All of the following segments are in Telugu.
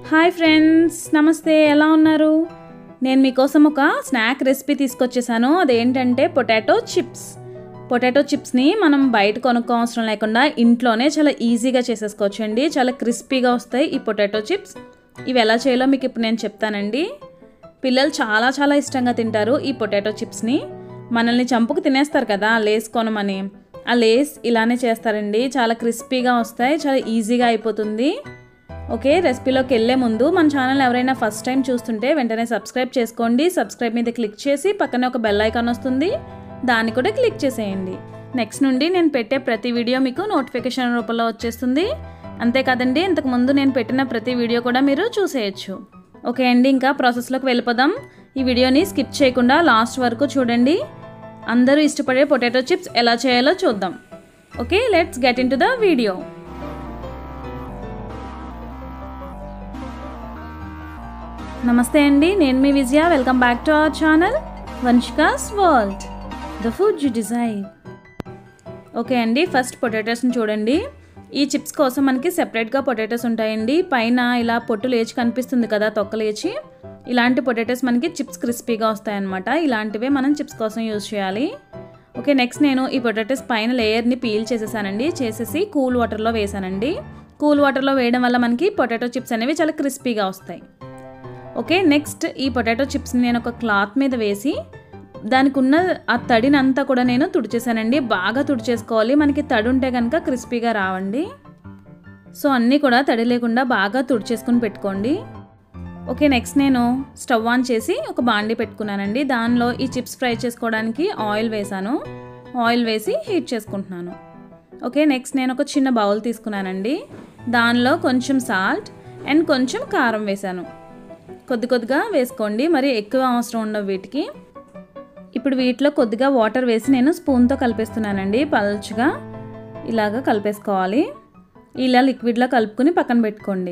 హాయ్ ఫ్రెండ్స్ నమస్తే ఎలా ఉన్నారు నేను మీకోసం ఒక స్నాక్ రెసిపీ తీసుకొచ్చేసాను అదేంటంటే పొటాటో చిప్స్ పొటాటో చిప్స్ని మనం బయట కొనుక్కో అవసరం లేకుండా ఇంట్లోనే చాలా ఈజీగా చేసేసుకోవచ్చు అండి చాలా క్రిస్పీగా వస్తాయి ఈ పొటాటో చిప్స్ ఇవి ఎలా చేయాలో మీకు ఇప్పుడు నేను చెప్తానండి పిల్లలు చాలా చాలా ఇష్టంగా తింటారు ఈ పొటాటో చిప్స్ని మనల్ని చంపుకు తినేస్తారు కదా లేస్ కొనమని ఆ లేస్ ఇలానే చేస్తారండి చాలా క్రిస్పీగా వస్తాయి చాలా ఈజీగా అయిపోతుంది ఓకే రెసిపీలోకి వెళ్ళే ముందు మన ఛానల్ ఎవరైనా ఫస్ట్ టైం చూస్తుంటే వెంటనే సబ్స్క్రైబ్ చేసుకోండి సబ్స్క్రైబ్ మీద క్లిక్ చేసి పక్కనే ఒక బెల్ ఐకాన్ వస్తుంది దాన్ని కూడా క్లిక్ చేసేయండి నెక్స్ట్ నుండి నేను పెట్టే ప్రతి వీడియో మీకు నోటిఫికేషన్ రూపంలో వచ్చేస్తుంది అంతేకాదండి ఇంతకు ముందు నేను పెట్టిన ప్రతి వీడియో కూడా మీరు చూసేయచ్చు ఓకే అండి ఇంకా ప్రాసెస్లోకి వెళ్ళిపోదాం ఈ వీడియోని స్కిప్ చేయకుండా లాస్ట్ వరకు చూడండి అందరూ ఇష్టపడే పొటాటో చిప్స్ ఎలా చేయాలో చూద్దాం okay let's get into the video నమస్తే అండి నేను మీ Vijaya welcome back to our channel Vamshika's world the food you desire okay అండి ఫస్ట్ పొటాటోస్ని చూడండి ఈ చిప్స్ కోసం మనకి సెపరేట్గా పొటాటోస్ ఉంటాయండి పైన ఇలా పొట్టు లేచి కనిపిస్తుంది కదా తొక్క లేచి ఇలాంటి పొటాటోస్ మనకి చిప్స్ క్రిస్పీగా వస్తాయన్నమాట ఇలాంటివే మనం చిప్స్ కోసం యూజ్ చేయాలి ఓకే నెక్స్ట్ నేను ఈ పొటాటోస్ పైన లేయర్ని పీల్ చేసేసానండి చేసేసి కూల్ వాటర్లో వేసానండి కూల్ వాటర్లో వేయడం వల్ల మనకి పొటాటో చిప్స్ అనేవి చాలా క్రిస్పీగా వస్తాయి ఓకే నెక్స్ట్ ఈ పొటాటో చిప్స్ని నేను ఒక క్లాత్ మీద వేసి దానికి ఉన్న ఆ తడినంతా కూడా నేను తుడిచేసానండి బాగా తుడిచేసుకోవాలి మనకి తడి ఉంటే కనుక క్రిస్పీగా రావండి సో అన్నీ కూడా తడి లేకుండా బాగా తుడిచేసుకుని పెట్టుకోండి ఓకే నెక్స్ట్ నేను స్టవ్ ఆన్ చేసి ఒక బాండి పెట్టుకున్నానండి దానిలో ఈ చిప్స్ ఫ్రై చేసుకోవడానికి ఆయిల్ వేసాను ఆయిల్ వేసి హీట్ చేసుకుంటున్నాను ఓకే నెక్స్ట్ నేను ఒక చిన్న బౌల్ తీసుకున్నానండి దానిలో కొంచెం సాల్ట్ అండ్ కొంచెం కారం వేసాను కొద్ది కొద్దిగా వేసుకోండి మరి ఎక్కువ అవసరం ఉండవు వీటికి ఇప్పుడు వీటిలో కొద్దిగా వాటర్ వేసి నేను స్పూన్తో కలిపేస్తున్నానండి పల్చగా ఇలాగ కలిపేసుకోవాలి ఇలా లిక్విడ్లో కలుపుకుని పక్కన పెట్టుకోండి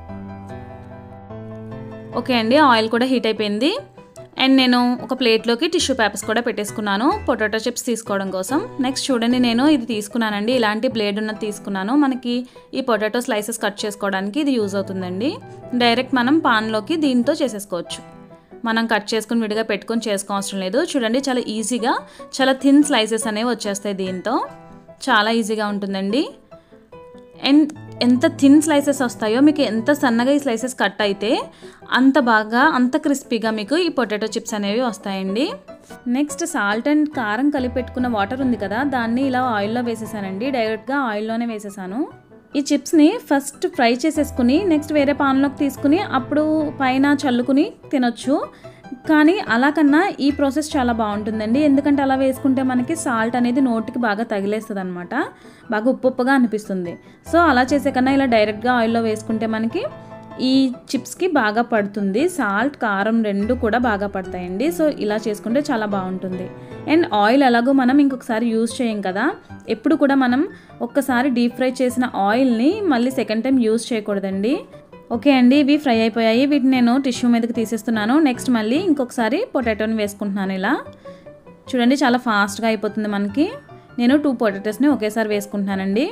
ఓకే అండి ఆయిల్ కూడా హీట్ అయిపోయింది అండ్ నేను ఒక ప్లేట్లోకి టిష్యూ పేపర్స్ కూడా పెట్టేసుకున్నాను పొటాటో చిప్స్ తీసుకోవడం కోసం నెక్స్ట్ చూడండి నేను ఇది తీసుకున్నానండి ఇలాంటి బ్లేడ్ ఉన్నది తీసుకున్నాను మనకి ఈ పొటాటో స్లైసెస్ కట్ చేసుకోవడానికి ఇది యూజ్ అవుతుందండి డైరెక్ట్ మనం పాన్లోకి దీంతో చేసేసుకోవచ్చు మనం కట్ చేసుకుని విడిగా పెట్టుకొని చేసుకోవసరం లేదు చూడండి చాలా ఈజీగా చాలా థిన్ స్లైసెస్ అనేవి వచ్చేస్తాయి దీంతో చాలా ఈజీగా ఉంటుందండి అండ్ ఎంత థిన్ స్లైసెస్ వస్తాయో మీకు ఎంత సన్నగా ఈ స్లైసెస్ కట్ అయితే అంత బాగా అంత క్రిస్పీగా మీకు ఈ పొటాటో చిప్స్ అనేవి వస్తాయండి నెక్స్ట్ సాల్ట్ అండ్ కారం కలిపి పెట్టుకున్న వాటర్ ఉంది కదా దాన్ని ఇలా ఆయిల్లో వేసేసానండి డైరెక్ట్గా ఆయిల్లోనే వేసేసాను ఈ చిప్స్ని ఫస్ట్ ఫ్రై చేసేసుకుని నెక్స్ట్ వేరే పాన్లోకి తీసుకుని అప్పుడు పైన చల్లుకుని తినొచ్చు కానీ అలా కన్నా ఈ ప్రాసెస్ చాలా బాగుంటుందండి ఎందుకంటే అలా వేసుకుంటే మనకి సాల్ట్ అనేది నోటికి బాగా తగిలేస్తుంది అనమాట బాగా ఉప్పు ఉప్పుగా అనిపిస్తుంది సో అలా చేసే కన్నా ఇలా డైరెక్ట్గా ఆయిల్లో వేసుకుంటే మనకి ఈ చిప్స్కి బాగా పడుతుంది సాల్ట్ కారం రెండు కూడా బాగా పడతాయండి సో ఇలా చేసుకుంటే చాలా బాగుంటుంది అండ్ ఆయిల్ ఎలాగో మనం ఇంకొకసారి యూజ్ చేయం కదా ఎప్పుడు కూడా మనం ఒక్కసారి డీప్ ఫ్రై చేసిన ఆయిల్ని మళ్ళీ సెకండ్ టైం యూజ్ చేయకూడదండి ఓకే అండి ఇవి ఫ్రై అయిపోయాయి వీటిని నేను టిష్యూ మీదకి తీసేస్తున్నాను నెక్స్ట్ మళ్ళీ ఇంకొకసారి పొటాటోని వేసుకుంటున్నాను ఇలా చూడండి చాలా ఫాస్ట్గా అయిపోతుంది మనకి నేను టూ పొటాటోస్ని ఒకేసారి వేసుకుంటున్నానండి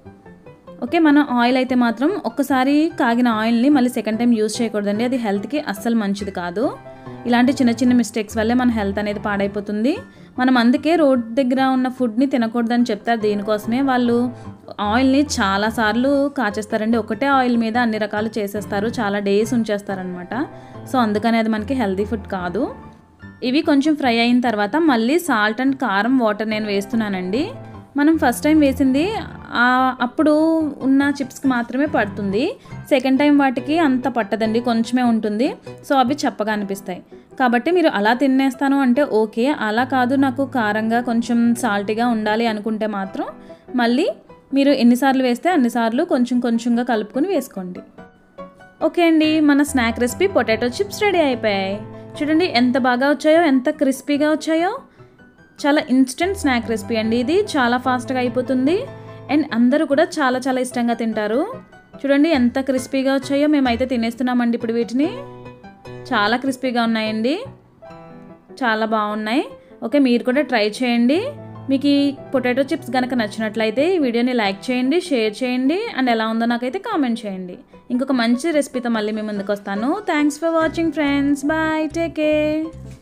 ఓకే మనం ఆయిల్ అయితే మాత్రం ఒక్కసారి కాగిన ఆయిల్ని మళ్ళీ సెకండ్ టైం యూజ్ చేయకూడదండి అది హెల్త్కి అస్సలు మంచిది కాదు ఇలాంటి చిన్న చిన్న మిస్టేక్స్ వల్లే మన హెల్త్ అనేది పాడైపోతుంది మనం అందుకే రోడ్ దగ్గర ఉన్న ఫుడ్ని తినకూడదని చెప్తారు దీనికోసమే వాళ్ళు ఆయిల్ని చాలాసార్లు కాచేస్తారండి ఒకటే ఆయిల్ మీద అన్ని రకాలు చేసేస్తారు చాలా డేస్ ఉంచేస్తారనమాట సో అందుకని అది మనకి హెల్తీ ఫుడ్ కాదు ఇవి కొంచెం ఫ్రై అయిన తర్వాత మళ్ళీ సాల్ట్ అండ్ కారం వాటర్ నేను వేస్తున్నానండి మనం ఫస్ట్ టైం వేసింది అప్పుడు ఉన్న చిప్స్కి మాత్రమే పడుతుంది సెకండ్ టైం వాటికి అంత పట్టదండి కొంచెమే ఉంటుంది సో అవి చప్పగా అనిపిస్తాయి కాబట్టి మీరు అలా తినేస్తాను అంటే ఓకే అలా కాదు నాకు కారంగా కొంచెం సాల్టీగా ఉండాలి అనుకుంటే మాత్రం మళ్ళీ మీరు ఎన్నిసార్లు వేస్తే అన్నిసార్లు కొంచెం కొంచెంగా కలుపుకొని వేసుకోండి ఓకే అండి మన snack recipe potato chips ready అయిపోయాయి చూడండి ఎంత బాగా వచ్చాయో ఎంత క్రిస్పీగా వచ్చాయో చాలా ఇన్స్టెంట్ స్నాక్ రెసిపీ అండి ఇది చాలా ఫాస్ట్గా అయిపోతుంది అండ్ అందరూ కూడా చాలా చాలా ఇష్టంగా తింటారు చూడండి ఎంత క్రిస్పీగా వచ్చాయో మేమైతే తినేస్తున్నామండి ఇప్పుడు వీటిని చాలా క్రిస్పీగా ఉన్నాయండి చాలా బాగున్నాయి ఓకే మీరు కూడా ట్రై చేయండి మీకు ఈ పొటాటో చిప్స్ కనుక నచ్చినట్లయితే ఈ వీడియోని లైక్ చేయండి షేర్ చేయండి అండ్ ఎలా ఉందో నాకైతే కామెంట్ చేయండి ఇంకొక మంచి రెసిపీతో మళ్ళీ మీ ముందుకు వస్తాను thanks for watching friends bye take care